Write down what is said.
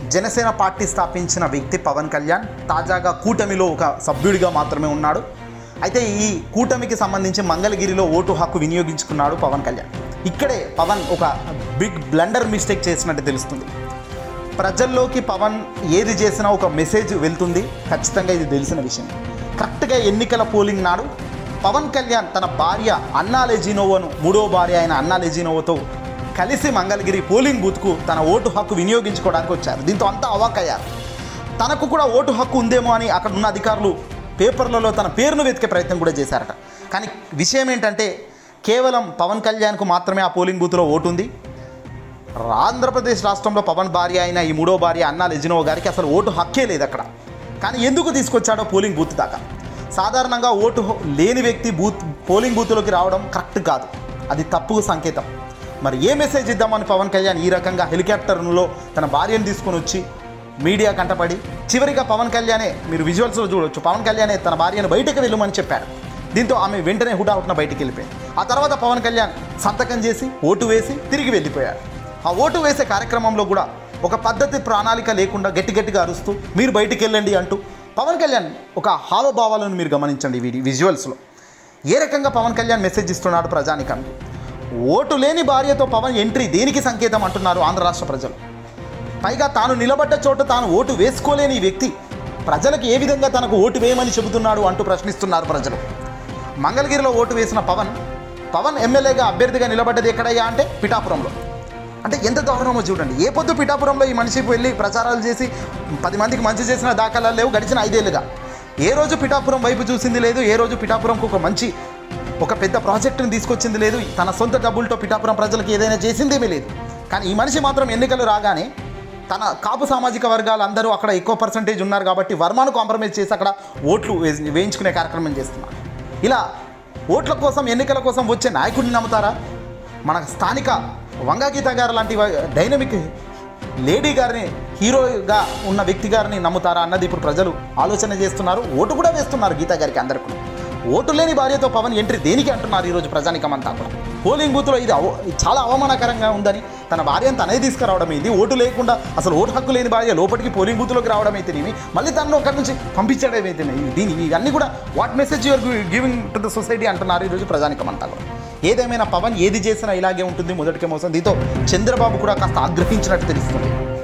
Janasena party స్థాపించిన వ్యక్తి పవన్ కళ్యాణ్ తాజాగా కూటమిలో ఒక సభ్యుడిగా మాత్రమే ఉన్నాడు అయితే ఈ కూటమికి సంబంధించి మంగళగిరిలో ఓటు హక్కు వినియోగించుకున్నాడు పవన్ కళ్యాణ్ ఇక్కడే పవన్ ఒక బిగ్ బ్లండర్ మిస్టేక్ చేసినట్టు తెలుస్తుంది ప్రజల్లోకి పవన్ ఏది చేసినా ఒక మెసేజ్ వెళ్తుంది ఖచ్చితంగా ఇది తెలిసిన విషయం కరెక్ట్గా ఎన్నికల పోలింగ్ నాడు పవన్ కళ్యాణ్ తన భార్య అన్నా లెజినోవోను మూడో భార్య అయిన అన్నా లెజినోవోతో కలిసి మంగళగిరి పోలింగ్ బూత్కు తన ఓటు హక్కు వినియోగించుకోవడానికి వచ్చారు దీంతో అంతా అవాకయ్యారు తనకు కూడా ఓటు హక్కు ఉందేమో అని అక్కడ ఉన్న అధికారులు పేపర్లలో తన పేరును వెతికే ప్రయత్నం కూడా చేశారట కానీ విషయం ఏంటంటే కేవలం పవన్ కళ్యాణ్కు మాత్రమే ఆ పోలింగ్ బూత్లో ఓటు ఉంది ఆంధ్రప్రదేశ్ రాష్ట్రంలో పవన్ భార్య అయిన ఈ మూడో భార్య అన్నా లెజినో గారికి అసలు ఓటు హక్కే లేదు అక్కడ కానీ ఎందుకు తీసుకొచ్చాడో పోలింగ్ బూత్ దాకా సాధారణంగా ఓటు హ- లేని వ్యక్తి బూత్ పోలింగ్ బూత్లోకి రావడం కరెక్ట్ కాదు అది తప్పు సంకేతం మరి ఏ మెసేజ్ ఇద్దామని పవన్ కళ్యాణ్ ఈ రకంగా హెలికాప్టర్లో తన భార్యను తీసుకొని వచ్చి మీడియా కంటపడి చివరిగా పవన్ కళ్యాణే మీరు విజువల్స్లో చూడొచ్చు పవన్ కళ్యాణే తన భార్యను బయటకు వెళ్ళమని చెప్పాడు దీంతో ఆమె వెంటనే హుటాహుటిన బయటికి వెళ్ళిపోయాడు ఆ తర్వాత పవన్ కళ్యాణ్ సంతకం చేసి ఓటు వేసి తిరిగి వెళ్ళిపోయాడు ఆ ఓటు వేసే కార్యక్రమంలో కూడా ఒక పద్ధతి ప్రణాళిక లేకుండా గట్టి గట్టిగా అరుస్తూ మీరు బయటికి వెళ్ళండి అంటూ పవన్ కళ్యాణ్ ఒక హావభావాలను మీరు గమనించండి వీడి విజువల్స్లో ఏ రకంగా పవన్ కళ్యాణ్ మెసేజ్ ఇస్తున్నాడు ప్రజానికానికి ఓటు లేని భార్యతో పవన్ ఎంట్రీ దేనికి సంకేతం అంటున్నారు ఆంధ్ర రాష్ట్ర ప్రజలు పైగా తాను నిలబడ్డ చోట తాను ఓటు వేసుకోలేని ఈ వ్యక్తి ప్రజలకు ఏ విధంగా తనకు ఓటు వేయమని చెబుతున్నాడు అంటూ ప్రశ్నిస్తున్నారు ప్రజలు మంగళగిరిలో ఓటు వేసిన పవన్ పవన్ ఎమ్మెల్యేగా అభ్యర్థిగా నిలబడ్డది ఎక్కడయ్యా అంటే పిఠాపురంలో అంటే ఎంత దారుణమో చూడండి ఏ పొద్దు పిఠాపురంలో ఈ మనిషికి వెళ్ళి ప్రచారాలు చేసి పది మందికి మంచి చేసిన దాఖలాలు లేవు గడిచిన ఐదేళ్లుగా ఏ రోజు పిఠాపురం వైపు చూసింది లేదు ఏ రోజు పిఠాపురంకు ఒక మంచి ఒక పెద్ద ప్రాజెక్టును తీసుకొచ్చింది లేదు తన సొంత డబ్బులతో పిఠాపురం ప్రజలకు ఏదైనా చేసిందేమీ లేదు కానీ ఈ మనిషి మాత్రం ఎన్నికలు రాగానే తన కాపు సామాజిక వర్గాలు అందరూ అక్కడ ఎక్కువ పర్సంటేజ్ ఉన్నారు కాబట్టి వర్మను కాంప్రమైజ్ చేసి అక్కడ ఓట్లు వేసి- వేయించుకునే కార్యక్రమం చేస్తున్నారు ఇలా ఓట్ల కోసం ఎన్నికల కోసం వచ్చే నాయకుడిని నమ్ముతారా మన స్థానిక వంగా గీత గారు లాంటి వ- డైనమిక్ లేడీ గారిని హీరోగా ఉన్న వ్యక్తి గారిని నమ్ముతారా అన్నది ఇప్పుడు ప్రజలు ఆలోచన చేస్తున్నారు ఓటు కూడా వేస్తున్నారు గీత గారికి అందరికీ ఓటు లేని భార్యతో పవన్ ఎంట్రీ దేనికి అంటున్నారు ఈరోజు ప్రజానికమంతా కూడా పోలింగ్ బూత్లో ఇది అవ ఇది చాలా అవమానకరంగా ఉందని తన భార్యను తనే తీసుకురావడం ఏంది ఓటు లేకుండా అసలు ఓటు హక్కు లేని భార్య లోపలికి పోలింగ్ బూత్లోకి రావడం అయితేనేమి మళ్ళీ తనను అక్కడి నుంచి పంపించడం అయితేనేమి దీని ఇవన్నీ కూడా what message your giving to the society అంటున్నారు ఈరోజు ప్రజానికమంతా కూడా ఏదేమైనా పవన్ ఏది చేసినా ఇలాగే ఉంటుంది మొదటికే మోసం దీంతో చంద్రబాబు కూడా కాస్త ఆగ్రహించినట్టు తెలుస్తుంది